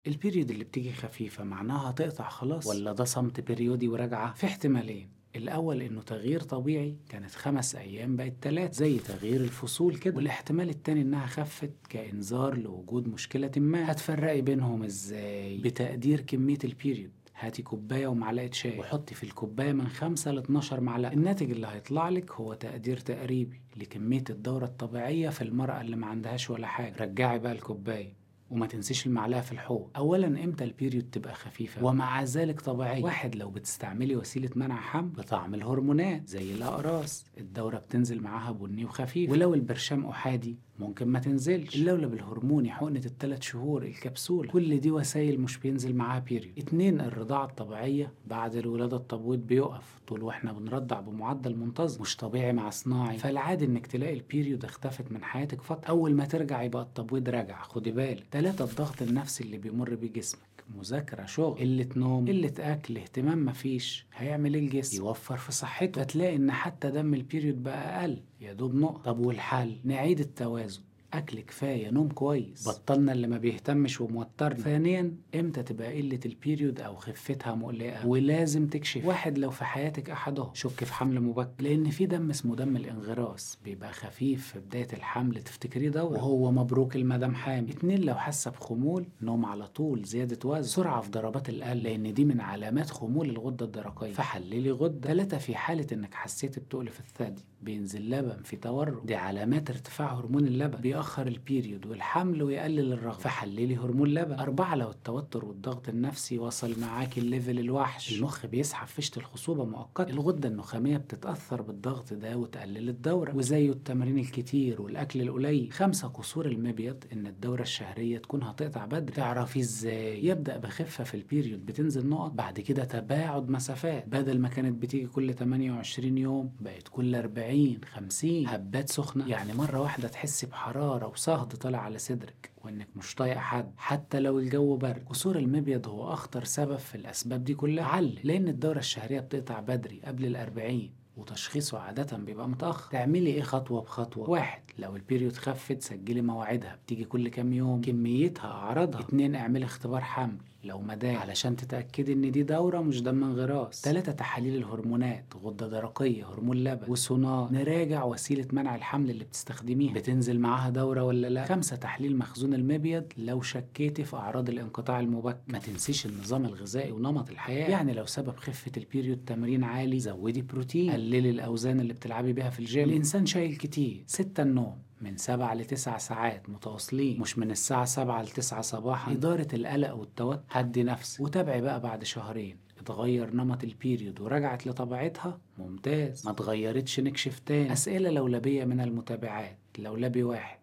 البيريود اللي بتيجي خفيفة معناها هتقطع خلاص ولا ده صمت بيريودي وراجعة؟ في احتمالين الأول إنه تغيير طبيعي كانت خمس أيام بقت تلات زي تغيير الفصول كده والاحتمال التاني إنها خفت كإنذار لوجود مشكلة ما هتفرقي بينهم إزاي؟ بتقدير كمية البيريود هاتي كوباية ومعلقة شاي وحطي في الكوباية من خمسة ل 12 معلقة الناتج اللي هيطلع لك هو تقدير تقريبي لكمية الدورة الطبيعية في المرأة اللي ما عندهاش ولا حاجة رجعي بقى الكوباية وما تنسيش المعلقه في الحوض اولا امتى البيريود تبقى خفيفه ومع ذلك طبيعيه واحد لو بتستعملي وسيله منع حمل بطعم الهرمونات زي الاقراص الدوره بتنزل معاها بني وخفيف ولو البرشام احادي ممكن ما تنزلش اللولب الهرموني حقنة الثلاث شهور الكبسولة كل دي وسائل مش بينزل معاها بيريود اتنين الرضاعة الطبيعية بعد الولادة التبويض بيقف طول واحنا بنرضع بمعدل منتظم مش طبيعي مع صناعي فالعادي انك تلاقي البيريود اختفت من حياتك فترة اول ما ترجع يبقى التبويض راجع خدي بالك تلاتة الضغط النفسي اللي بيمر بيه جسمك مذاكرة شغل قلة نوم قلة أكل اهتمام مفيش هيعمل ايه الجسم يوفر في صحته فتلاقي إن حتى دم البيريود بقى أقل يا دوب نقطة طب والحل نعيد التوازن اكل كفايه نوم كويس بطلنا اللي ما بيهتمش وموترنا ثانيا امتى تبقى قله البيريود او خفتها مقلقه ولازم تكشف واحد لو في حياتك احدهم شك في حمل مبكر لان في دم اسمه دم الانغراس بيبقى خفيف في بدايه الحمل تفتكريه دوره وهو مبروك المدام حامل اتنين لو حاسه بخمول نوم على طول زياده وزن سرعه في ضربات القلب لان دي من علامات خمول الغده الدرقيه فحللي غده ثلاثه في حاله انك حسيت بتقل في الثدي بينزل لبن في تورم دي علامات ارتفاع هرمون اللبن بيأخر البيريود والحمل ويقلل الرغبة فحللي هرمون لبن أربعة لو التوتر والضغط النفسي وصل معاكي الليفل الوحش المخ بيسحب فشة الخصوبة مؤقتا الغدة النخامية بتتأثر بالضغط ده وتقلل الدورة وزي التمرين الكتير والأكل القليل خمسة قصور المبيض إن الدورة الشهرية تكون هتقطع بدري تعرفي إزاي يبدأ بخفة في البيريود بتنزل نقط بعد كده تباعد مسافات بدل ما كانت بتيجي كل 28 يوم بقت كل 40 40 50 هبات سخنة يعني مرة واحدة تحسي بحرارة وصهد طالع على صدرك وانك مش طايقة حد حتى لو الجو برد قصور المبيض هو اخطر سبب في الاسباب دي كلها علل لان الدورة الشهرية بتقطع بدري قبل الأربعين وتشخيصه عادة بيبقى متأخر تعملي ايه خطوة بخطوة واحد لو البيريود خفت سجلي مواعيدها بتيجي كل كام يوم كميتها أعراضها اتنين اعملي اختبار حمل لو مدام علشان تتأكدي إن دي دورة مش دم انغراس تلاتة تحاليل الهرمونات غدة درقية هرمون لبن وسونار نراجع وسيلة منع الحمل اللي بتستخدميها بتنزل معاها دورة ولا لا خمسة تحليل مخزون المبيض لو شكيتي في أعراض الانقطاع المبكر ما تنسيش النظام الغذائي ونمط الحياة يعني لو سبب خفة البيريود تمرين عالي زودي بروتين قللي الأوزان اللي بتلعبي بيها في الجيم الإنسان شايل كتير ستة النوم من سبع لتسع ساعات متواصلين مش من الساعة سبعة لتسعة صباحا إدارة القلق والتوتر هدي نفسك وتابعي بقى بعد شهرين اتغير نمط البيريود ورجعت لطبيعتها ممتاز ما اتغيرتش نكشف تاني أسئلة لولبية من المتابعات لولبي واحد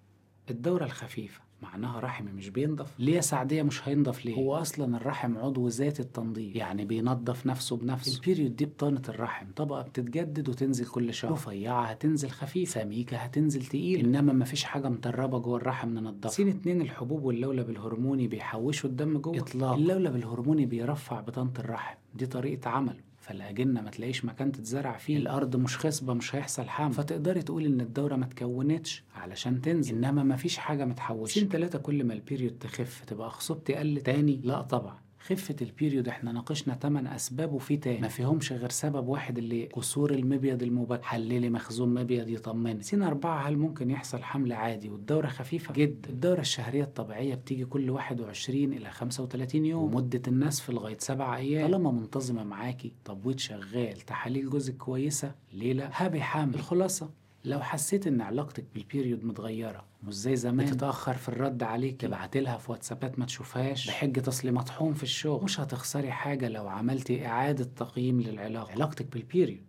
الدورة الخفيفة معناها رحمي مش بينضف ليه يا سعديه مش هينضف ليه هو اصلا الرحم عضو ذات التنظيف يعني بينضف نفسه بنفسه البيريود دي بطانه الرحم طبقه بتتجدد وتنزل كل شهر رفيعه هتنزل خفيف سميكه هتنزل تقيل انما مفيش حاجه مطربه جوه الرحم ننضفها سين اتنين الحبوب واللولب الهرموني بيحوشوا الدم جوه اطلاق اللولب الهرموني بيرفع بطانه الرحم دي طريقه عمله فالاجنه ما تلاقيش مكان تتزرع فيه الارض مش خصبه مش هيحصل حمل فتقدري تقولي ان الدوره ما تكونتش علشان تنزل انما ما فيش حاجه متحوشه سين ثلاثه كل ما البيريود تخف تبقى خصوبتي قل تاني لا طبعا خفة البيريود احنا ناقشنا 8 اسباب وفي تاني ما فيهمش غير سبب واحد اللي قصور المبيض المبكر حللي مخزون مبيض يطمني سين أربعة هل ممكن يحصل حمل عادي والدورة خفيفة جدا الدورة الشهرية الطبيعية بتيجي كل 21 إلى 35 يوم ومدة النسف لغاية 7 أيام طالما منتظمة معاكي تبويض شغال تحاليل جوزك كويسة ليه لا هابي حامل الخلاصة لو حسيت ان علاقتك بالبيريود متغيره مش زي زمان بتتاخر في الرد عليك تبعت لها في واتسابات ما تشوفهاش بحجه اصلي مطحون في الشغل مش هتخسري حاجه لو عملتي اعاده تقييم للعلاقه علاقتك بالبيريود